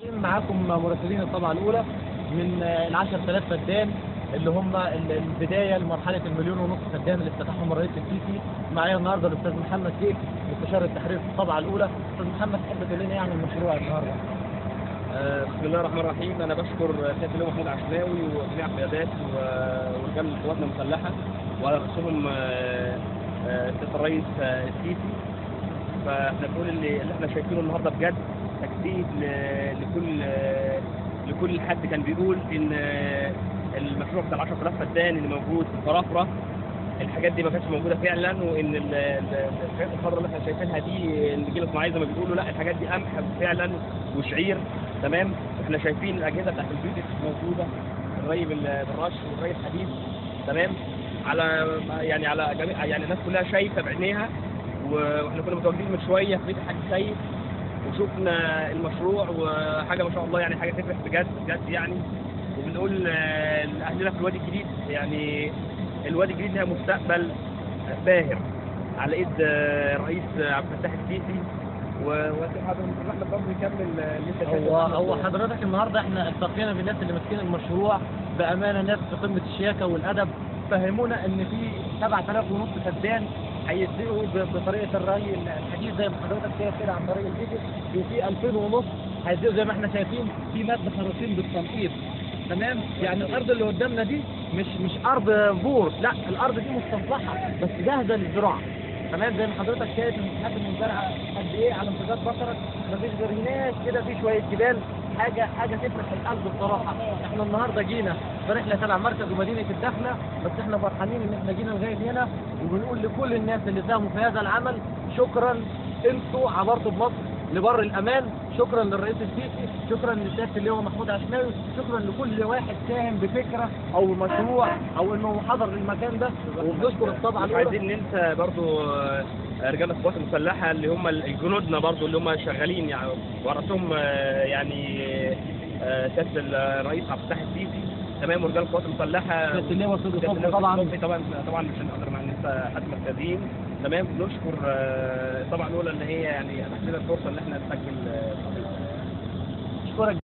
معاكم مراسلين الطبعة الأولى من ال 10000 فدان اللي هم ال- البداية لمرحلة المليون ونص فدان اللي افتتحهم الرئيس السيسي معايا النهارده الأستاذ محمد سيف مستشار التحرير في الطبعة الأولى أستاذ محمد تحب تقول لنا إيه عن المشروع النهارده؟ آه، بسم الله الرحمن الرحيم انا بشكر سياده اللواء محمود عشماوي وجميع القيادات و- ورجال قواتنا المسلحه وعلى راسهم آه، آه، سياده الرئيس آه، السيسي فاحنا بنقول اللي, اللي احنا شايفينه النهارده بجد تجديد ل- لكل آه، لكل حد كان بيقول ان آه، المشروع بتاع 10000 فدان اللي موجود في فرافره الحاجات دي ما كانتش موجوده فعلا وان ال- ال- الحاجات الخضراء اللي احنا شايفينها دي النجيله الصناعيه زي ما بيقولوا لا الحاجات دي قمح فعلا وشعير تمام احنا شايفين الاجهزه بتاعت البيوت موجوده الري بال- بالرش والري الحديد تمام على يعني على جميع يعني الناس كلها شايفه بعينيها و- واحنا كنا متواجدين من شويه في بيت الحاج سيد وشفنا المشروع وحاجه ما شاء الله يعني حاجه تفرح بجد بجد يعني وبنقول آه، لاهلنا في الوادي الجديد يعني الوادي الجديد لها مستقبل باهر على ايد آه، الرئيس عبد الفتاح السيسي واسف حضرتك احمد برضه يكمل آه، اللي انت شايفه هو عنه. هو حضرتك النهارده احنا التقينا بالناس اللي ماسكين المشروع بامانه ناس في قمه الشياكه والادب فهمونا ان في 7000 ونص فدان هيدقوا ب- بطريقه الري الحديث زي ما حضرتك شايف كده عن طريق الفيديو وفي 2000 ونص هيدقوا زي ما احنا شايفين في ماده خراطيم بالتنقيط تمام يعني الارض اللي قدامنا دي مش مش ارض بور لا الارض دي مستصلحه بس جاهزه للزراعه تمام زي ما حضرتك شايف المساحات المزرعه قد ايه على امتداد بصرك مفيش غير هناك كده في شويه جبال حاجه حاجه تفرح القلب بصراحه احنا النهارده جينا في رحله تبع مركز ومدينه الدخله بس احنا فرحانين ان احنا جينا لغايه هنا وبنقول لكل الناس اللي ساهموا في هذا العمل شكرا انتوا عبرتوا بمصر لبر الامان شكرا للرئيس السيسي شكرا لسياده اللواء محمود عشماوي شكرا لكل واحد ساهم بفكره او مشروع او انه حضر للمكان ده وبنشكر الطبعه مش الأولى. عايزين ننسى برضو آه، رجال القوات المسلحه اللي هم ال- جنودنا برضو اللي هم شغالين يعني وراسهم آه، يعني آه، سياده الرئيس عبد الفتاح السيسي تمام ورجال القوات المسلحه سياده اللواء صدقي سيادة صبحي اللواء طبعا صبحي طبعا طبعا مش هنقدر ما ننسى حد مركزين تمام نشكر آه، طبعا الاولى ان هي يعني اتاحت لنا الفرصه ان احنا نسجل آه، اشكرك